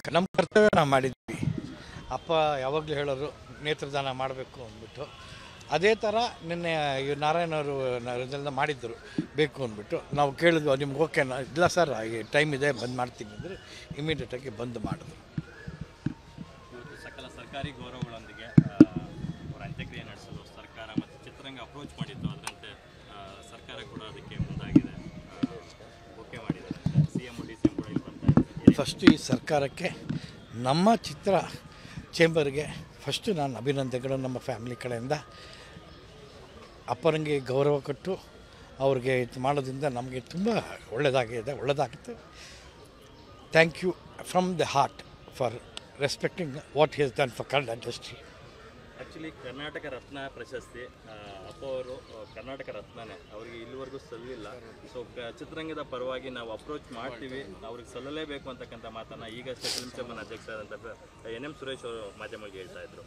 ನಮ್ಮ ಕರ್ತವ್ಯ ನಾವು ಮಾಡಿದ್ವಿ ಅಪ್ಪ ಯಾವಾಗಲೂ ಹೇಳೋರು ನೇತ್ರದಾನ ಮಾಡಬೇಕು ಅಂದ್ಬಿಟ್ಟು ಅದೇ ಥರ ನಿನ್ನೆ ಇವ್ರು ನಾರಾಯಣವರು ಇದೆಲ್ಲ ಮಾಡಿದ್ದರು ಬೇಕು ಅಂದ್ಬಿಟ್ಟು ನಾವು ಕೇಳಿದ್ವು ನಿಮ್ಗೆ ಓಕೆನಾ ಇಲ್ಲ ಸರ್ ಟೈಮ್ ಇದೆ ಬಂದ್ ಮಾಡ್ತೀನಿ ಅಂದರೆ ಇಮಿಡಿಯೇಟಾಗಿ ಬಂದ್ ಮಾಡಿದ್ರು ಇವತ್ತು ಸಕಲ ಸರ್ಕಾರಿ ಗೌರವಗಳೊಂದಿಗೆ ಆ, ಅವರ ಅಂತ್ಯಕ್ರಿಯೆ ನಡೆಸಲು ಸರ್ಕಾರ ಮತ್ತು ಚಿತ್ರರಂಗ ಅಪ್ರೋಚ್ ಮಾಡಿತ್ತು ಅದರಂತೆ ಆ, ಸರ್ಕಾರ ಕೂಡ ಅದಕ್ಕೆ ಮುಂದಾಗಿದೆ ಓಕೆ ಮಾಡಿದ್ದಾರೆ C M D C M ಕೂಡ ಇಲ್ಲಿ ಬರ್ತಾ ಇದ್ದಾರೆ ಫಸ್ಟ್ ಈ ಸರ್ಕಾರಕ್ಕೆ ನಮ್ಮ ಚಿತ್ರ ಚೇಂಬರ್ಗೆ ಫಸ್ಟು ನಾನು ಅಭಿನಂದನೆಗಳು ನಮ್ಮ ಫ್ಯಾಮಿಲಿ ಕಡೆಯಿಂದ ಅಪ್ಪನಿಗೆ ಗೌರವ ಕೊಟ್ಟು ಅವ್ರಿಗೆ ಇದು ಮಾಡೋದ್ರಿಂದ ನಮಗೆ ತುಂಬ ಒಳ್ಳೆಯದಾಗಿದೆ ಒಳ್ಳೆಯದಾಗುತ್ತೆ thank you from the heart for respecting what he has done for Kannada industry actually Karnataka Ratna ಪ್ರಶಸ್ತಿ ಆ, ಅಪ್ಪ ಅವರು ಆ, ಕರ್ನಾಟಕ ರತ್ನನೇ ಅವರಿಗೆ ಇಲ್ಲಿವರೆಗೂ ಸಲ್ಲಿಲ್ಲ ಸೊ ಕ- ಚಿತ್ರರಂಗದ ಪರವಾಗಿ ನಾವು ಅಪ್ರೋಚ್ ಮಾಡ್ತೀವಿ ಅವ್ರಿಗೆ ಸಲ್ಲಲೇಬೇಕು ಅಂತಕ್ಕಂಥ ಮಾತನ್ನ ಈಗಷ್ಟೇ ಫಿಲ್ಮ್ ಚೇಂಬರ್ ಅಧ್ಯಕ್ಷರಾದಂಥ ಎನ್ ಎಂ ಸುರೇಶ್ ಅವರು ಮಾಧ್ಯಮಗಳಿಗೆ ಹೇಳ್ತಾ ಇದ್ರು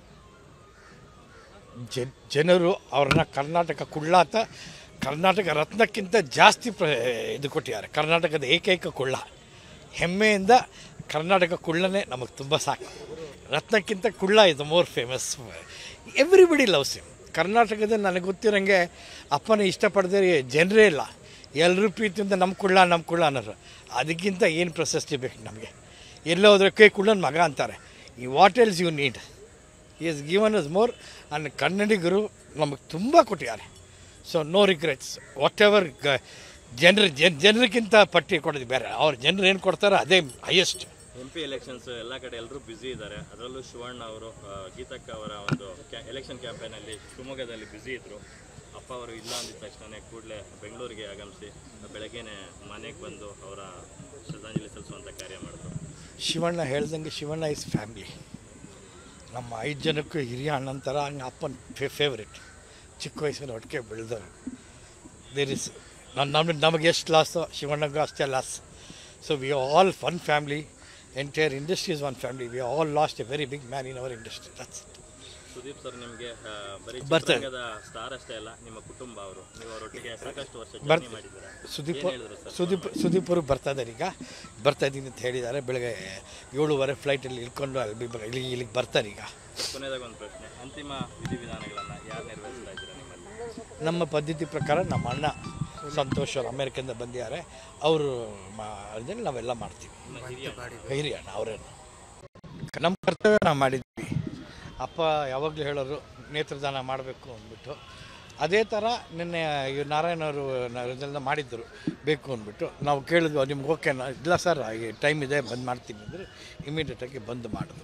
ಜನ್ ಜನರು ಅವ್ರನ್ನ ಕರ್ನಾಟಕ ಕುಳ್ಳಾತ ಕರ್ನಾಟಕ ರತ್ನಕ್ಕಿಂತ ಜಾಸ್ತಿ ಪ್ರ ಇದು ಕೊಟ್ಟಿದ್ದಾರೆ ಕರ್ನಾಟಕದ ಏಕೈಕ ಕುಳ್ಳ ಹೆಮ್ಮೆಯಿಂದ ಕರ್ನಾಟಕ ಕುಳ್ಳನೇ ನಮಗೆ ತುಂಬ ಸಾಕು ರತ್ನಕ್ಕಿಂತ ಕುಳ್ಳ ಇದು more famous everybody loves him ಕರ್ನಾಟಕದ ನನಗೆ ಗೊತ್ತಿರೋಂಗೆ ಅಪ್ಪನ ಇಷ್ಟಪಡದೆ ಜನರೇ ಇಲ್ಲ ಎಲ್ಲರೂ ಪ್ರೀತಿಯಿಂದ ನಮ್ಮ ಕುಳ್ಳ ನಮ್ಮ ಕುಳ್ಳ ಅನ್ನೋರು ಅದಕ್ಕಿಂತ ಏನು ಪ್ರಶಸ್ತಿ ಬೇಕು ನಮಗೆ ಎಲ್ಲೋ ಹೋದ್ರೆ ಕೈ ಕುಳ್ಳನ ಮಗ ಅಂತಾರೆ ಈ what else you need is given us more and ಕನ್ನಡಿಗರು ನಮಗೆ ತುಂಬ ಕೊಟ್ಟಿದ್ದಾರೆ so no regrets whatever ಜನರ ಜನ್ ಜನರಿಗಿಂತ ಪಟ್ಟಿ ಕೊಡೋದು ಬೇರೆ ಅವ್ರು ಜನರು ಏನು ಕೊಡ್ತಾರೆ ಅದೇ ಹೈಯೆಸ್ಟ್ ಎಂ ಪಿ ಎಲೆಕ್ಷನ್ಸ್ ಎಲ್ಲ ಕಡೆ ಎಲ್ಲರೂ ಬ್ಯುಸಿ ಇದ್ದಾರೆ ಅದರಲ್ಲೂ ಶಿವಣ್ಣ ಅವರು ಆ, ಗೀತಕ್ಕ ಅವರ ಒಂದು ಎಲೆಕ್ಷನ್ ಕ್ಯಾಂಪೇನಲ್ಲಿ ಶಿವಮೊಗ್ಗದಲ್ಲಿ ಬ್ಯುಸಿ ಇದ್ದರು ಅಪ್ಪ ಅವರು ಇಲ್ಲ ಅಂದಿದ ತಕ್ಷಣ ಕೂಡಲೇ ಬೆಂಗಳೂರಿಗೆ ಆಗಮಿಸಿ ಬೆಳಗ್ಗೆನೆ ಮನೆಗೆ ಬಂದು ಅವರ ಶ್ರದ್ಧಾಂಜಲಿ ಸಲ್ಲಿಸುವಂಥ ಕಾರ್ಯ ಮಾಡಿದ್ರು ಶಿವಣ್ಣ ಹೇಳ್ದಂಗೆ ಶಿವಣ್ಣ ಇಸ್ ಫ್ಯಾಮ್ಲಿ ನಮ್ಮ ಐದು ಜನಕ್ಕೂ ಹಿರಿಯ ಅಣ್ಣನ ಥರ ಹಂಗೆ ಅಪ್ಪನ ಫೇ ಫೇವ್ರೆಟ್ ಚಿಕ್ಕ ವಯಸ್ಸಿನ ಒಟ್ಟಿಗೆ ಬೆಳೆದವರು ದೇರ್ ಇಸ್ ನನ್ನ ನಮಗೆ ನಮಗೆ ಎಷ್ಟು ಲಾಸೋ ಶಿವಣ್ಣಗೂ ಅಷ್ಟೇ loss so we all one family entire industry is one family we all lost a very big man in our industry that's Sudeep sir ನಿಮಗೆ ಬರೀ ಬರ್ತಾರೆ. ಚಿತ್ರರಂಗದ ಸ್ಟಾರ್ ಅಷ್ಟೇ ಅಲ್ಲ ನಿಮ್ಮ ಕುಟುಂಬ ಅವರು ನೀವು ಅವರೊಟ್ಟಿಗೆ ಸಾಕಷ್ಟು ವರ್ಷ ಬರ್ತ- ಜರ್ನಿ ಮಾಡಿದ್ದೀರಾ ಸುದೀಪ್ ಏನ್ ಹೇಳಿದ್ರು ಸರ್ ಸುದೀಪ್ ಸುದೀಪ್ ಅವರು ಬರ್ತಾ ಇದ್ದಾರೆ ಈಗ ಬರ್ತಾ ಇದ್ದೀನಿ ಅಂತ ಹೇಳಿದ್ದಾರೆ ಬೆಳಗ್ಗೆ ಏಳುವರೆ ಫ್ಲೈಟಲ್ಲಿ ಇಳ್ಕೊಂಡು ಅಲ್ಲಿ ಬಿ- ಇಲ್ಲಿ ಇಲ್ಲಿಗೆ ಬರ್ತಾರೆ ಈಗ ಕೊನೆಯದಾಗ ಒಂದು ಪ್ರಶ್ನೆ ಅಂತಿಮ ವಿಧಿವಿಧಾನಗಳನ್ನು ಯಾರು ನೆರವೇರಿಸ್ತಾ ಇದ್ದೀರಾ ನಿಮ್ಮಲ್ಲಿ ನಮ್ಮ ಪದ್ಧತಿ ಪ್ರಕಾರ ನಮ್ಮ ಅಣ್ಣ ಸಂತೋಷ್ ಅವರು ಅಮೇರಿಕದಿಂದ ಬಂದಿದ್ದಾರೆ ಅವರು ಅದನ್ನು ನಾವೆಲ್ಲ ಮಾಡ್ತೀವಿ ಹಿರಿಯ ಅಣ್ಣ ಅವರೇನು ನಮ್ಮ ಕರ್ತವ್ಯ ನಾವು ಮಾಡಿದ್ವಿ ಅಪ್ಪ ಯಾವಾಗಲೂ ಹೇಳೋರು ನೇತ್ರದಾನ ಮಾಡಬೇಕು ಅಂದ್ಬಿಟ್ಟು ಅದೇ ಥರ ನಿನ್ನೆ ಇವ್ರು ನಾರಾಯಣವರು ಇದೆಲ್ಲ ಮಾಡಿದ್ದರು ಬೇಕು ಅಂದ್ಬಿಟ್ಟು ನಾವು ಕೇಳಿದ್ವು ನಿಮ್ಗೆ ಓಕೆನಾ ಇಲ್ಲ ಸರ್ ಟೈಮ್ ಇದೆ ಬಂದ್ ಮಾಡ್ತೀನಿ ಅಂದರೆ ಇಮಿಡಿಯೇಟಾಗಿ ಬಂದ್ ಮಾಡಿದ್ರು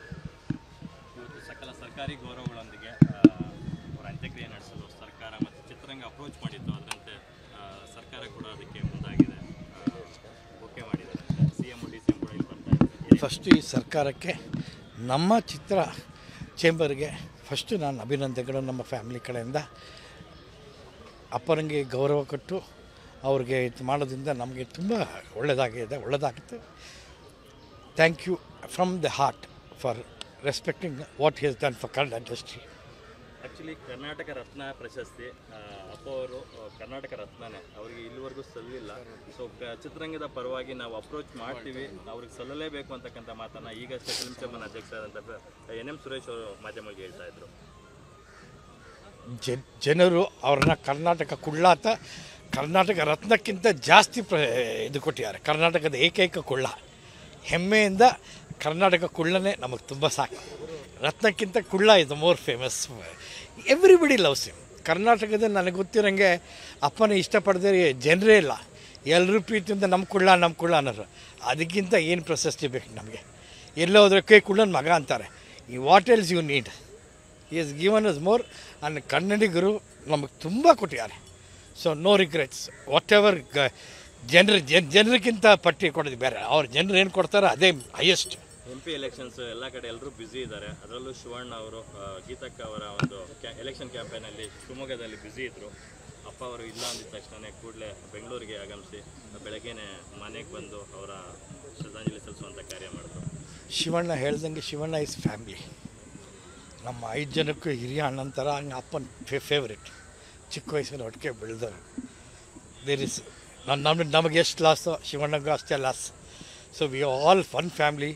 ಇವತ್ತು ಸಕಲ ಸರ್ಕಾರಿ ಗೌರವಗಳೊಂದಿಗೆ ಆ, ಅವರ ಅಂತ್ಯಕ್ರಿಯೆ ನಡೆಸಲು ಸರ್ಕಾರ ಮತ್ತು ಚಿತ್ರರಂಗ ಅಪ್ರೋಚ್ ಮಾಡಿತ್ತು ಅದರಂತೆ ಆ, ಸರ್ಕಾರ ಕೂಡ ಅದಕ್ಕೆ ಮುಂದಾಗಿದೆ ಓಕೆ ಮಾಡಿದ್ದಾರೆ C M D C M ಕೂಡ ಇಲ್ಲಿ ಬರ್ತಾ ಇದ್ದಾರೆ ಫಸ್ಟು ಈ ಸರ್ಕಾರಕ್ಕೆ ನಮ್ಮ ಚಿತ್ರ ಚೇಂಬರ್ಗೆ ಫಸ್ಟು ನಾನು ಅಭಿನಂದನೆಗಳು ನಮ್ಮ ಫ್ಯಾಮಿಲಿ ಕಡೆಯಿಂದ ಅಪ್ಪನಿಗೆ ಗೌರವ ಕೊಟ್ಟು ಅವ್ರಿಗೆ ಇದು ಮಾಡೋದ್ರಿಂದ ನಮಗೆ ತುಂಬ ಒಳ್ಳೆಯದಾಗಿದೆ ಒಳ್ಳೆಯದಾಗುತ್ತೆ thank you from the heart for respecting what he has done for Kannada industry actually Karnataka Ratna ಪ್ರಶಸ್ತಿ ಆ, ಅಪ್ಪ ಅವರು ಆ, ಕರ್ನಾಟಕ ರತ್ನನೇ ಅವರಿಗೆ ಇಲ್ಲಿವರೆಗೂ ಸಲ್ಲಿಲ್ಲ ಸೊ ಕ- ಚಿತ್ರರಂಗದ ಪರವಾಗಿ ನಾವು ಅಪ್ರೋಚ್ ಮಾಡ್ತೀವಿ ಅವ್ರಿಗೆ ಸಲ್ಲಲೇಬೇಕು ಅಂತಕ್ಕಂಥ ಮಾತನ್ನ ಈಗಷ್ಟೇ ಫಿಲ್ಮ್ ಚೇಂಬರ್ ಅಧ್ಯಕ್ಷರಾದಂಥ ಎನ್ ಎಂ ಸುರೇಶ್ ಅವರು ಮಾಧ್ಯಮಗಳಿಗೆ ಹೇಳ್ತಾ ಇದ್ರು ಜನ್ ಜನರು ಅವ್ರನ್ನ ಕರ್ನಾಟಕ ಕುಳ್ಳಾತ ಕರ್ನಾಟಕ ರತ್ನಕ್ಕಿಂತ ಜಾಸ್ತಿ ಪ್ರ ಇದು ಕೊಟ್ಟಿದ್ದಾರೆ ಕರ್ನಾಟಕದ ಏಕೈಕ ಕುಳ್ಳ ಹೆಮ್ಮೆಯಿಂದ ಕರ್ನಾಟಕ ಕುಳ್ಳನೇ ನಮಗೆ ತುಂಬ ಸಾಕು ರತ್ನಕ್ಕಿಂತ ಕುಳ್ಳ ಇದು more famous everybody loves him ಕರ್ನಾಟಕದ ನನಗೆ ಗೊತ್ತಿರೋಂಗೆ ಅಪ್ಪನ ಇಷ್ಟಪಡದೆ ಜನರೇ ಇಲ್ಲ ಎಲ್ಲರೂ ಪ್ರೀತಿಯಿಂದ ನಮ್ಮ ಕುಳ್ಳ ನಮ್ಮ ಕುಳ್ಳ ಅನ್ನೋರು ಅದಕ್ಕಿಂತ ಏನು ಪ್ರಶಸ್ತಿ ಬೇಕು ನಮಗೆ ಎಲ್ಲೋ ಹೋದ್ರೆ ಕೈ ಕುಳ್ಳನ ಮಗ ಅಂತಾರೆ ಈ what else you need is given us more and ಕನ್ನಡಿಗರು ನಮಗೆ ತುಂಬ ಕೊಟ್ಟಿದ್ದಾರೆ so no regrets whatever ಜನರ ಜನ್ ಜನರಿಗಿಂತ ಪಟ್ಟಿ ಕೊಡೋದು ಬೇರೆ ಅವ್ರು ಜನರು ಏನು ಕೊಡ್ತಾರೆ ಅದೇ ಹೈಯೆಸ್ಟ್ ಎಂ ಪಿ ಎಲೆಕ್ಷನ್ಸ್ ಎಲ್ಲ ಕಡೆ ಎಲ್ಲರೂ ಬ್ಯುಸಿ ಇದ್ದಾರೆ ಅದರಲ್ಲೂ ಶಿವಣ್ಣ ಅವರು ಆ, ಗೀತಕ್ಕ ಅವರ ಒಂದು ಎಲೆಕ್ಷನ್ ಕ್ಯಾಂಪೇನಲ್ಲಿ ಶಿವಮೊಗ್ಗದಲ್ಲಿ ಬ್ಯುಸಿ ಇದ್ದರು ಅಪ್ಪ ಅವರು ಇಲ್ಲ ಅಂದಿದ ತಕ್ಷಣ ಕೂಡಲೇ ಬೆಂಗಳೂರಿಗೆ ಆಗಮಿಸಿ ಬೆಳಗ್ಗೆನೆ ಮನೆಗೆ ಬಂದು ಅವರ ಶ್ರದ್ಧಾಂಜಲಿ ಸಲ್ಲಿಸುವಂಥ ಕಾರ್ಯ ಮಾಡಿದ್ರು ಶಿವಣ್ಣ ಹೇಳ್ದಂಗೆ ಶಿವಣ್ಣ ಇಸ್ ಫ್ಯಾಮ್ಲಿ ನಮ್ಮ ಐದು ಜನಕ್ಕೂ ಹಿರಿಯ ಅಣ್ಣನ ಥರ ಹಂಗೆ ಅಪ್ಪನ ಫೇ ಫೇವ್ರೆಟ್ ಚಿಕ್ಕ ವಯಸ್ಸಿನ ಒಟ್ಟಿಗೆ ಬೆಳೆದವರು ದೇರ್ ಇಸ್ ನನ್ನ ನಮಗೆ ನಮಗೆ ಎಷ್ಟು ಲಾಸೋ ಶಿವಣ್ಣಗೂ ಅಷ್ಟೇ loss so we all one family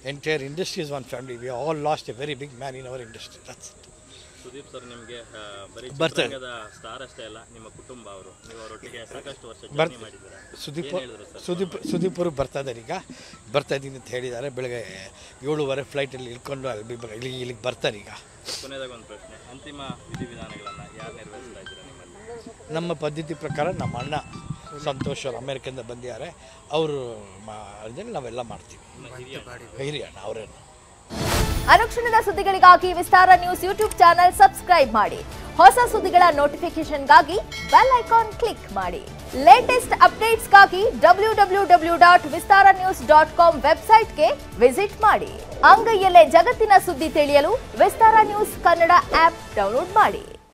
entire industry is one family we all lost a very big man in our industry that's Sudeep sir ನಿಮಗೆ ಬರೀ ಬರ್ತಾರೆ. ಚಿತ್ರರಂಗದ ಸ್ಟಾರ್ ಅಷ್ಟೇ ಅಲ್ಲ ನಿಮ್ಮ ಕುಟುಂಬ ಅವರು ನೀವು ಅವರೊಟ್ಟಿಗೆ ಸಾಕಷ್ಟು ವರ್ಷ ಬರ್ತ- ಜರ್ನಿ ಮಾಡಿದ್ದೀರಾ ಸುದೀಪ್ ಏನ್ ಹೇಳಿದ್ರು ಸರ್ ಸುದೀಪ್ ಸುದೀಪ್ ಅವರು ಬರ್ತಾ ಇದ್ದಾರೆ ಈಗ ಬರ್ತಾ ಇದ್ದೀನಿ ಅಂತ ಹೇಳಿದ್ದಾರೆ ಬೆಳಗ್ಗೆ ಏಳುವರೆ ಫ್ಲೈಟಲ್ಲಿ ಇಳ್ಕೊಂಡು ಅಲ್ಲಿ ಬಿ- ಇಲ್ಲಿಗೆ ಇಲ್ಲಿಗೆ ಬರ್ತಾರೆ ಈಗ ಕೊನೆಯದಾಗ ಒಂದು ಪ್ರಶ್ನೆ ಅಂತಿಮ ವಿಧಿವಿಧಾನಗಳನ್ನು ಯಾರು ನೆರವೇರಿಸ್ತಾ ಇದ್ದೀರಾ ನಿಮ್ಮಲ್ಲಿ ನಮ್ಮ ಪದ್ಧತಿ ಪ್ರಕಾರ ನಮ್ಮ ಅಣ್ಣ ಸಂತೋಷ್ ಅವರು ಅಮೇರಿಕದಿಂದ ಬಂದಿದ್ದಾರೆ ಅವರು ಅದನ್ನು ನಾವೆಲ್ಲ ಮಾಡ್ತೀವಿ ಹಿರಿಯ ಅಣ್ಣ ಅವರನ್ನು ಅನುಕ್ಷಣದ ಸುದ್ದಿಗಳಿಗಾಗಿ Vistara news YouTube channel subscribe ಮಾಡಿ ಹೊಸ ಸುದ್ದಿಗಳ ನೋಟಿಫಿಕೇಶನ್ಗಾಗಿ ಬೆಲ್ ಐಕಾನ್ ಕ್ಲಿಕ್ ಮಾಡಿ ಲೇಟೆಸ್ಟ್ ಅಪ್ಡೇಟ್ಸ್ಗಾಗಿ W W W dot Vistara news dot com ವೆಬ್ಸೈಟ್ಗೆ ವಿಸಿಟ್ ಮಾಡಿ ಅಂಗೈಯಲ್ಲೇ ಜಗತ್ತಿನ ಸುದ್ದಿ ತಿಳಿಯಲು Vistara news Kannada app download ಮಾಡಿ